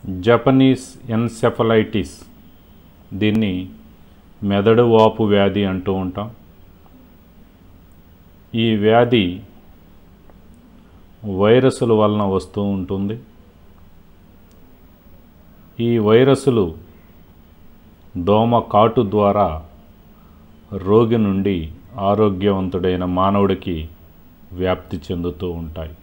Japanese encephalitis దీన్ని మెదడు వాపు వ్యాధి అంటూ ఉంటాం ఈ వ్యాధి వైరస్ల వలన వస్తూ ఉంటుంది ఈ వైరస్లు దోమ కాటు ద్వారా రోగి నుండి ఆరోగ్యవంతుడైన మానవుడికి వ్యాప్తి చెందుతూ ఉంటాయి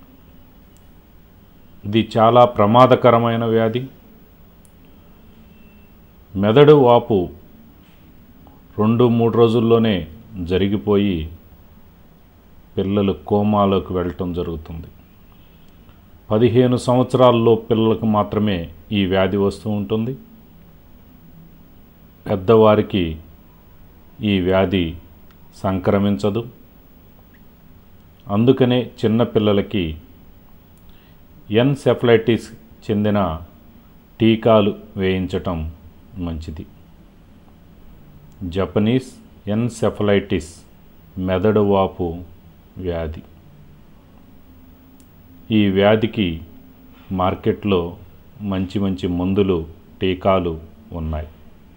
ఇది చాలా ప్రమాదకరమైన వ్యాధి మెదడు వాపు రెండు మూడు రోజుల్లోనే జరిగిపోయి పిల్లలు కోమాలోకి వెళ్ళటం జరుగుతుంది పదిహేను సంవత్సరాల్లో పిల్లలకు మాత్రమే ఈ వ్యాధి వస్తూ ఉంటుంది పెద్దవారికి ఈ వ్యాధి సంక్రమించదు అందుకనే చిన్నపిల్లలకి ఎన్సెఫలైటిస్ చెందిన టీకాలు వేయించటం మంచిది జపనీస్ ఎన్సెఫలైటిస్ మెదడు వాపు వ్యాధి ఈ వ్యాధికి మార్కెట్లో మంచి మంచి మందులు టీకాలు ఉన్నాయి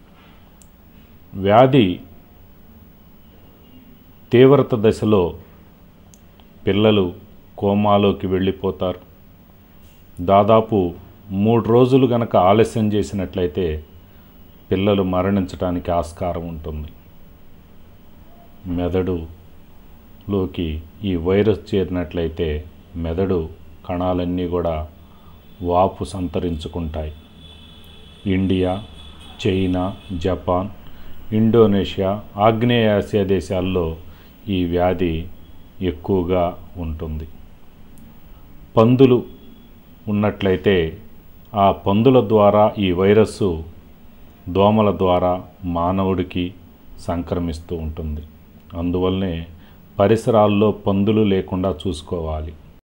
వ్యాధి తీవ్రత దశలో పిల్లలు కోమాలోకి వెళ్ళిపోతారు దాదాపు మూడు రోజులు గనక ఆలస్యం చేసినట్లయితే పిల్లలు మరణించడానికి ఆస్కారం ఉంటుంది మెదడులోకి ఈ వైరస్ చేరినట్లయితే మెదడు కణాలన్నీ కూడా వాపు సంతరించుకుంటాయి ఇండియా చైనా జపాన్ ఇండోనేషియా ఆగ్నేయ ఆసియా దేశాల్లో ఈ వ్యాధి ఎక్కువగా ఉంటుంది పందులు ఉన్నట్లయితే ఆ పందుల ద్వారా ఈ వైరస్సు దోమల ద్వారా మానవుడికి సంక్రమిస్తూ ఉంటుంది అందువల్లనే పరిసరాల్లో పందులు లేకుండా చూసుకోవాలి